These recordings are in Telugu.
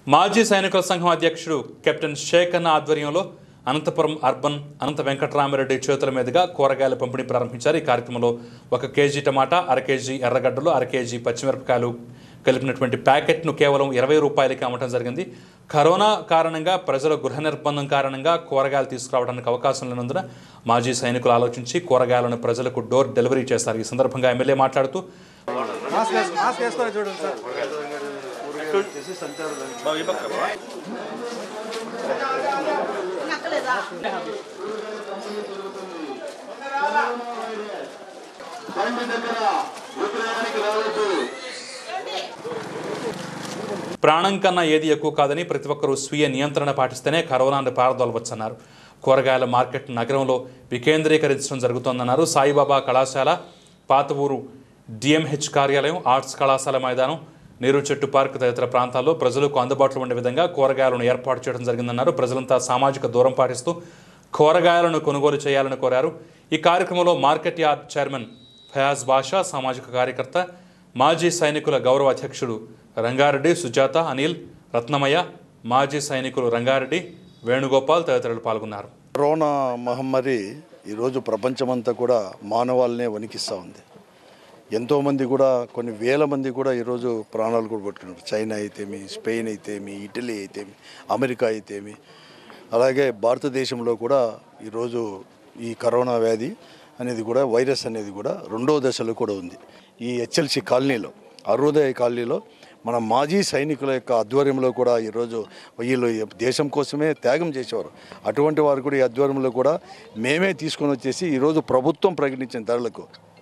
మాజీ సైనికుల సంఘం అధ్యక్షుడు కెప్టెన్ శేఖన్న ఆధ్వర్యంలో అనంతపురం అర్బన్ అనంత వెంకటరామిరెడ్డి చేతుల మీదుగా కూరగాయల పంపిణీ ప్రారంభించారు ఈ కార్యక్రమంలో ఒక కేజీ టమాటా అర కేజీ ఎర్రగడ్డలు అర కేజీ పచ్చిమిరపకాయలు కలిపినటువంటి ప్యాకెట్ను కేవలం ఇరవై రూపాయలకి అమ్మటం జరిగింది కరోనా కారణంగా ప్రజల గృహ నిర్బంధం కారణంగా కూరగాయలు తీసుకురావడానికి అవకాశం లేనందున మాజీ సైనికులు ఆలోచించి కూరగాయలను ప్రజలకు డోర్ డెలివరీ చేస్తారు ఈ సందర్భంగా ఎమ్మెల్యే మాట్లాడుతూ మాస్క్ వేసు- మాస్క్ వేసుకొని చూడండి సార్ ప్రాణం కన్నా ఏది ఎక్కువ కాదని ప్రతి ఒక్కరూ స్వీయ నియంత్రణ పాటిస్తేనే కరోనాను పారదోలవచ్చన్నారు కూరగాయల మార్కెట్ నగరంలో వికేంద్రీకరించడం జరుగుతోందన్నారు సాయిబాబా కళాశాల పాత ఊరు డిఎంహెచ్ కార్యాలయం ఆర్ట్స్ కళాశాల మైదానం నీరు చెట్టు పార్క్ తదితర ప్రాంతాల్లో ప్రజలకు అందుబాటులో ఉండే విధంగా కూరగాయలను ఏర్పాటు చేయడం జరిగిందన్నారు ప్రజలంతా సామాజిక దూరం పాటిస్తూ కూరగాయలను కొనుగోలు చేయాలని కోరారు ఈ కార్యక్రమంలో market yard chairman Fayaz Basha సామాజిక కార్యకర్త మాజీ సైనికుల గౌరవ అధ్యక్షుడు రంగారెడ్డి సుజాత అనిల్ రత్నమయ్య మాజీ సైనికులు రంగారెడ్డి వేణుగోపాల్ తదితరులు పాల్గొన్నారు కరోనా మహమ్మారి ఈరోజు ప్రపంచమంతా కూడా మానవాళ్ళనే వణికిస్తూ ఉంది ఎంతోమంది కూడా కొన్ని వేల మంది కూడా ఈరోజు ప్రాణాలు కూడా పట్టుకున్నారు చైనా అయితేమి స్పెయిన్ అయితేమి ఇటలీ అయితేమి అమెరికా అయితేమి అలాగే భారతదేశంలో కూడా ఈరోజు ఈ కరోనా వ్యాధి అనేది కూడా వైరస్ అనేది కూడా రెండో దశలో కూడా ఉంది ఈ హెచ్ఎల్సి కాలనీలో అరుదయ కాలనీలో మన మాజీ సైనికుల యొక్క ఆధ్వర్యంలో కూడా ఈరోజు వీళ్ళు ఈ దేశం కోసమే త్యాగం చేసేవారు అటువంటి వారు కూడా ఈ ఆధ్వర్యంలో కూడా మేమే తీసుకొని వచ్చేసి ఈరోజు ప్రభుత్వం ప్రకటించిన ధరలకు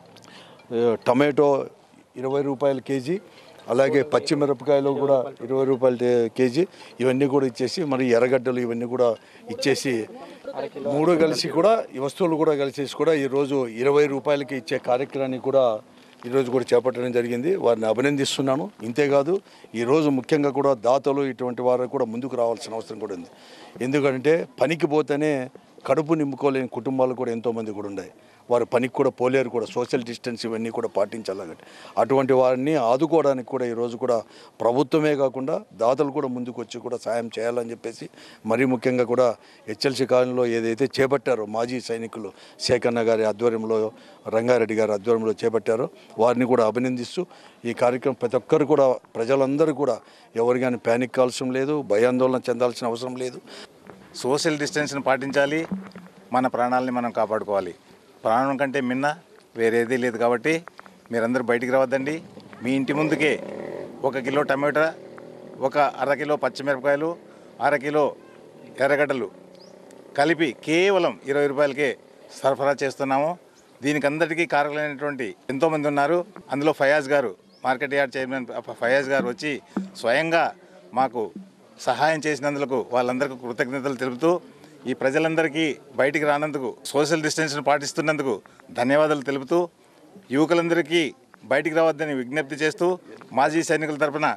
ఏ, టమాటో ఇరవై రూపాయల కేజీ అలాగే పచ్చిమిరపకాయలు కూడా ఇరవై రూపాయల టే- కేజీ ఇవన్నీ కూడా ఇచ్చేసి మరి ఎర్రగడ్డలు ఇవన్నీ కూడా ఇచ్చేసి మూడు కలిసి కూడా ఈ వస్తువులు కూడా కలిసేసి కూడా ఈరోజు ఇరవై రూపాయలకి ఇచ్చే కార్యక్రమాన్ని కూడా ఈరోజు కూడా చేపట్టడం జరిగింది వారిని అభినందిస్తున్నాను ఇంతేకాదు ఈరోజు ముఖ్యంగా కూడా దాతలు ఇటువంటి వారు కూడా ముందుకు రావాల్సిన అవసరం కూడా ఉంది ఎందుకంటే పనికి పోతేనే కడుపు నింపుకోలేని కుటుంబాలు కూడా ఎంతోమంది కూడా ఉన్నాయి వారు పనికి కూడా పోలేరు కూడా సోషల్ డిస్టెన్స్ ఇవన్నీ కూడా పాటించాలి కాబట్టి అటువంటి వారిని ఆదుకోవడానికి కూడా ఈరోజు కూడా ప్రభుత్వమే కాకుండా దాతలు కూడా ముందుకు వచ్చి కూడా సాయం చేయాలని చెప్పేసి మరీ ముఖ్యంగా కూడా హెచ్ఎల్సి కాలనీలో ఏదైతే చేపట్టారో మాజీ సైనికులు శేఖన్న గారి ఆధ్వర్యంలో రంగారెడ్డి గారి ఆధ్వర్యంలో చేపట్టారో వారిని కూడా అభినందిస్తూ ఈ కార్యక్రమం ప్రతి ఒక్కరు కూడా ప్రజలందరూ కూడా ఎవరు కానీ ప్యానిక్ కావాల్సిన లేదు భయాందోళన చెందాల్సిన అవసరం లేదు సోషల్ డిస్టెన్స్ని పాటించాలి మన ప్రాణాలని మనం కాపాడుకోవాలి ప్రాణం కంటే మిన్న వేరేది లేదు కాబట్టి మీరందరూ బయటికి రావద్దండి మీ ఇంటి ముందుకే ఒక కిలో టమాటా ఒక అర కిలో పచ్చిమిరపకాయలు అర కిలో ఎర్రగడ్డలు కలిపి కేవలం ఇరవై రూపాయలకే సరఫరా చేస్తున్నాము దీనికి అందరికీ కారకులైనటువంటి ఎంతోమంది ఉన్నారు అందులో ఫయాజ్ గారు మార్కెట్ యార్డ్ చైర్మన్ ఫ- ఫయాజ్ గారు వచ్చి స్వయంగా మాకు సహాయం చేసినందుకు వాళ్ళందరికీ కృతజ్ఞతలు తెలుపుతూ ఈ ప్రజలందరికీ బయటికి రానందుకు సోషల్ డిస్టెన్స్ను పాటిస్తున్నందుకు ధన్యవాదాలు తెలుపుతూ యువకులందరికీ బయటికి రావద్దని విజ్ఞప్తి చేస్తూ మాజీ సైనికుల తరపున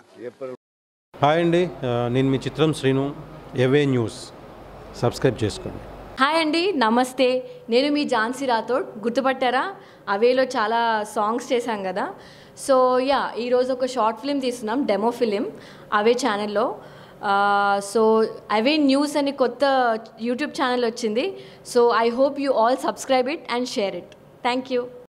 హాయ్ అండి ఆ, నేను మీ చిత్రం శ్రీను ఎవే న్యూస్ సబ్స్క్రైబ్ చేసుకోండి హాయ్ అండి నమస్తే నేను మీ ఝాన్సీ రాథోడ్ గుర్తుపట్టారా అవేలో చాలా సాంగ్స్ చేశాం కదా సో యా ఈరోజు ఒక షార్ట్ ఫిలిం తీస్తున్నాం డెమో ఫిలిం అవే ఛానల్లో సో అవే న్యూస్ అని కొత్త యూట్యూబ్ ఛానల్ వచ్చింది so I hope you all subscribe it and share it thank you